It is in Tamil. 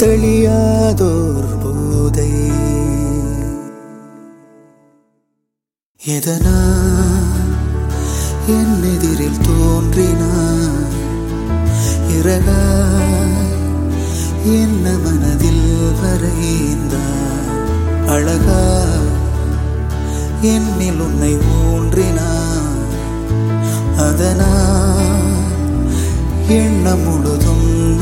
தெளியாதோர் போதை எதனா என் எதிரில் தோன்றினான் இறகாய் என்ன மனதில் வரைந்தான் அழகா என்னில் உன்னை ஊன்றினான் அதனால் எண்ணம் முழுதும்